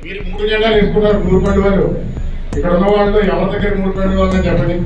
మీరు మూడు జెండాలు వేసుకున్నారు మూడు పండు వారు ఇక్కడ ఉన్న వాళ్ళు ఎవరి దగ్గర మూడు పండు వాళ్ళని చెప్పండి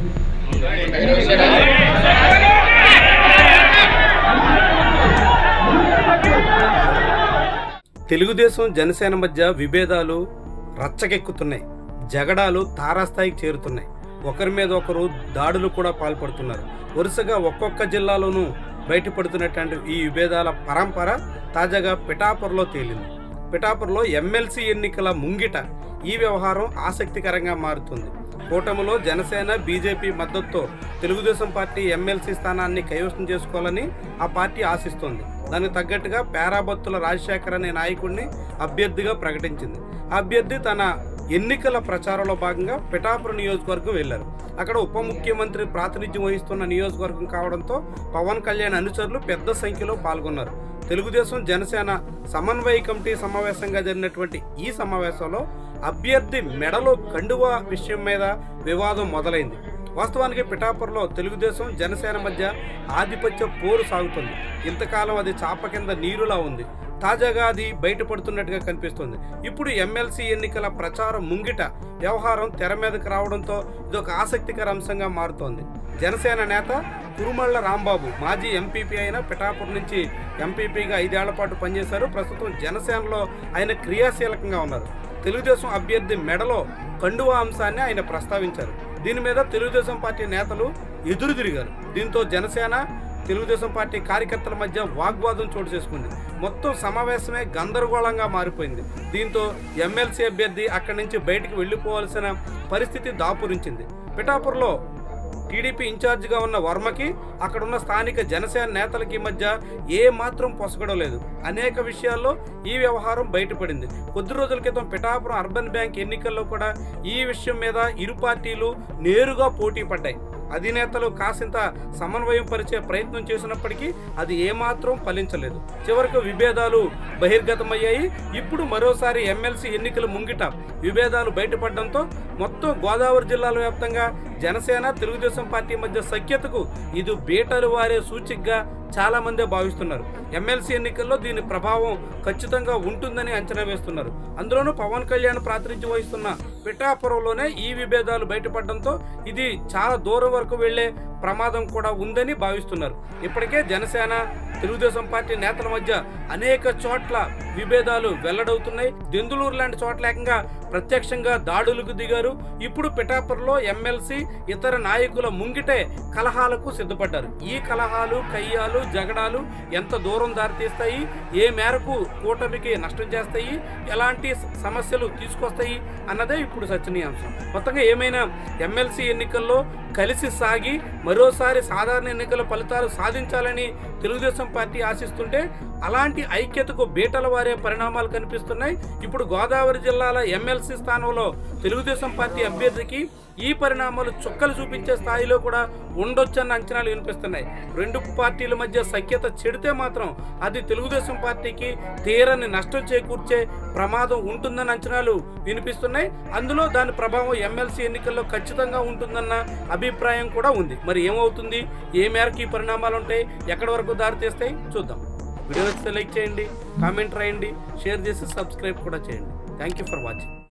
తెలుగుదేశం జనసేన మధ్య విభేదాలు రచ్చకెక్కుతున్నాయి జగడాలు తారాస్థాయికి చేరుతున్నాయి ఒకరి మీద ఒకరు దాడులు కూడా పాల్పడుతున్నారు వరుసగా ఒక్కొక్క జిల్లాలోనూ బయటపడుతున్నటువంటి ఈ విభేదాల పరంపర తాజాగా పిఠాపురలో తేలింది పిఠాపురలో ఎమ్మెల్సీ ఎన్నికల ముంగిట ఈ వ్యవహారం ఆసక్తికరంగా మారుతుంది కూటమిలో జనసేన బీజేపీ మద్దతుతో తెలుగుదేశం పార్టీ ఎమ్మెల్సీ స్థానాన్ని కైవసం చేసుకోవాలని ఆ పార్టీ ఆశిస్తోంది దానికి తగ్గట్టుగా పేరాబత్తుల రాజశేఖర్ అనే నాయకుడిని అభ్యర్థిగా ప్రకటించింది ఆ అభ్యర్థి తన ఎన్నికల ప్రచారంలో భాగంగా పిఠాపురం నియోజకవర్గం వెళ్లారు అక్కడ ఉప ముఖ్యమంత్రి ప్రాతినిధ్యం వహిస్తున్న నియోజకవర్గం కావడంతో పవన్ కళ్యాణ్ అనుచరులు పెద్ద సంఖ్యలో పాల్గొన్నారు తెలుగుదేశం జనసేన సమన్వయ కమిటీ సమావేశంగా జరిగినటువంటి ఈ సమావేశంలో అభ్యర్థి మెడలో కండువా విషయం మీద వివాదం మొదలైంది వాస్తవానికి పిఠాపురలో తెలుగుదేశం జనసేన మధ్య ఆధిపత్య పోరు సాగుతుంది ఇంతకాలం అది చాప కింద నీరులా ఉంది తాజాగా అది బయటపడుతున్నట్టుగా కనిపిస్తుంది ఇప్పుడు ఎమ్మెల్సీ ఎన్నికల ప్రచారం ముంగిట వ్యవహారం తెర మీదకు రావడంతో ఇదొక ఆసక్తికర అంశంగా మారుతోంది జనసేన నేత కురుమళ్ల రాంబాబు మాజీ ఎంపీపీ అయిన పిఠాపురం నుంచి ఎంపీపీగా ఐదేళ్ల పాటు పనిచేశారు ప్రస్తుతం జనసేనలో ఆయన క్రియాశీలకంగా ఉన్నారు తెలుగుదేశం అభ్యర్థి మెడలో కండువా అంశాన్ని ఆయన ప్రస్తావించారు దీని మీద తెలుగుదేశం పార్టీ నేతలు ఎదురు తిరిగారు దీంతో జనసేన తెలుగుదేశం పార్టీ కార్యకర్తల మధ్య వాగ్వాదం చోటు చేసుకుంది మొత్తం సమావేశమే గందరగోళంగా మారిపోయింది దీంతో ఎమ్మెల్సీ అభ్యర్థి అక్కడి నుంచి బయటికి వెళ్ళిపోవాల్సిన పరిస్థితి దాపురించింది పిఠాపురంలో టీడీపీ ఇన్ఛార్జిగా ఉన్న వర్మకి అక్కడున్న స్థానిక జనసేన నేతలకి మధ్య ఏ మాత్రం పొసగడం లేదు అనేక విషయాల్లో ఈ వ్యవహారం బయటపడింది కొద్ది రోజుల క్రితం పిఠాపురం అర్బన్ బ్యాంక్ ఎన్నికల్లో కూడా ఈ విషయం మీద ఇరు పార్టీలు నేరుగా పోటీ పడ్డాయి అధినేతలు కాసింత సమన్వయం పరిచే ప్రయత్నం చేసినప్పటికీ అది ఏమాత్రం ఫలించలేదు చివరకు విభేదాలు బహిర్గతమయ్యాయి ఇప్పుడు మరోసారి ఎమ్మెల్సీ ఎన్నికల ముంగిట విభేదాలు బయటపడడంతో మొత్తం గోదావరి జిల్లాల వ్యాప్తంగా జనసేన తెలుగుదేశం పార్టీ మధ్య సఖ్యతకు ఇది బీటలు వారే సూచికగా చాలా మందే భావిస్తున్నారు ఎమ్మెల్సీ ఎన్నికల్లో దీని ప్రభావం ఖచ్చితంగా ఉంటుందని అంచనా వేస్తున్నారు అందులోనూ పవన్ కళ్యాణ్ ప్రాతినిధ్యం వహిస్తున్న పిఠాపురంలోనే ఈ విభేదాలు బయటపడడంతో ఇది చాలా దూరం వరకు వెళ్లే ప్రమాదం కూడా ఉందని భావిస్తున్నారు ఇప్పటికే జనసేన తెలుగుదేశం పార్టీ నేతల మధ్య అనేక చోట్ల విభేదాలు వెల్లడవుతున్నాయి దెందులూరు లాంటి చోట్ల ఏకంగా ప్రత్యక్షంగా దాడులకు దిగారు ఇప్పుడు పిఠాపురంలో ఎమ్మెల్సీ ఇతర నాయకుల ముంగిటే కలహాలకు సిద్ధపడ్డారు ఈ కలహాలు కయ్యాలు జగడాలు ఎంత దూరం దారితీస్తాయి ఏ మేరకు కూటమికి నష్టం చేస్తాయి ఎలాంటి సమస్యలు తీసుకొస్తాయి అన్నదే ఇప్పుడు చర్చనీయాంశం మొత్తంగా ఏమైనా ఎమ్మెల్సీ ఎన్నికల్లో కలిసి సాగి మరోసారి సాధారణ ఎన్నికల ఫలితాలు సాధించాలని తెలుగుదేశం పార్టీ ఆశిస్తుంటే అలాంటి ఐక్యతకు బీటల వారే పరిణామాలు కనిపిస్తున్నాయి ఇప్పుడు గోదావరి జిల్లాల ఎమ్మెల్సీ స్థానంలో తెలుగుదేశం పార్టీ అభ్యర్థికి ఈ పరిణామాలు చుక్కలు చూపించే స్థాయిలో కూడా ఉండొచ్చన్న అంచనాలు వినిపిస్తున్నాయి రెండు పార్టీల మధ్య సఖ్యత చెడితే మాత్రం అది తెలుగుదేశం పార్టీకి తీరని నష్టం చేకూర్చే ప్రమాదం ఉంటుందన్న అంచనాలు వినిపిస్తున్నాయి అందులో దాని ప్రభావం ఎమ్మెల్సీ ఎన్నికల్లో ఖచ్చితంగా ఉంటుందన్న అభిప్రాయం కూడా ఉంది మరి ఏమవుతుంది ఏ మేరకు ఈ పరిణామాలు ఉంటాయి ఎక్కడి వరకు దారితీస్తాయి చూద్దాం వీడియో నచ్చితే లైక్ చేయండి కామెంట్ రాయండి షేర్ చేసి సబ్స్క్రైబ్ కూడా చేయండి థ్యాంక్ యూ ఫర్ వాచింగ్